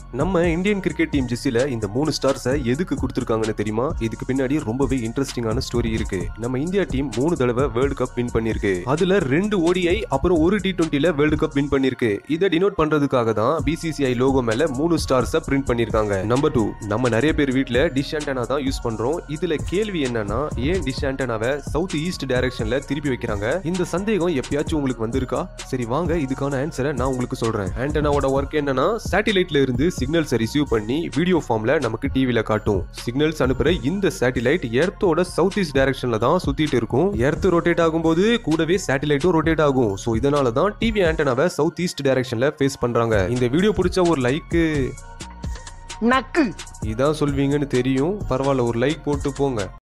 நம்ம Indian cricket team ஜெர்சில இந்த மூணு ஸ்டார்ஸை எதுக்கு கொடுத்துருக்காங்கன்னு தெரியுமா இதுக்கு பின்னாடி ரொம்பவே இன்ட்ரெஸ்டிங்கான ஸ்டோரி இருக்கு நம்ம இந்தியா டீம் மூணு தடவை வேர்ல்டு கப் வின் பண்ணிருக்கு அதுல ரெண்டு ஓடிஐ அப்புறம் ஒரு டி டுவெண்ட்டில வேர்ல்டு கப் வின் பண்ணிருக்கு இதை டினோட் பண்றதுக்காக தான் பிசிசிஐ லோகோ மேல மூணு ஸ்டார்ஸை பிரிண்ட் பண்ணிருக்காங்க நம்பர் டூ நம்ம நிறைய பேர் வீட்ல டிஷ் ஆண்டனா தான் யூஸ் பண்றோம் இதுல கேள்வி என்னன்னா ஏன் டிஷ் ஆண்டனாவை சவுத் ஈஸ்ட் டைரக்ஷன்ல திருப்பி வைக்கிறாங்க இந்த சந்தேகம் எப்பயாச்சும் உங்களுக்கு வந்திருக்கா சரி வாங்க இதுக்கான ஆன்சரை நான் உங்களுக்கு சொல்றேன் ஆண்டனாவோட ஒர்க் என்னன்னா சேட்டிலைட்ல இருந்து சிக்னல்ஸை ரிசீவ் பண்ணி வீடியோ ஃபார்ம்ல நமக்கு டிவில காட்டும் சிக்னல்ஸ் அனுப்புற இந்த சேட்டிலைட் எர்த்தோட சவுத் ஈஸ்ட் டைரக்ஷன்ல தான் சுத்திட்டு இருக்கும் எர்த் ரொட்டேட் ஆகும்போது கூடவே சேட்டிலைட்டும் ரொட்டேட் ஆகும் ஸோ இதனால தான் டிவி ஆண்டனாவை சவுத் ஈஸ்ட் டைரக்ஷன்ல ஃபேஸ் பண்றாங்க இந்த வீடியோ பிடிச்ச ஒரு லைக்கு நக்கு இதான் சொல்வீங்கன்னு தெரியும் பரவாயில்ல ஒரு லைக் போட்டு போங்க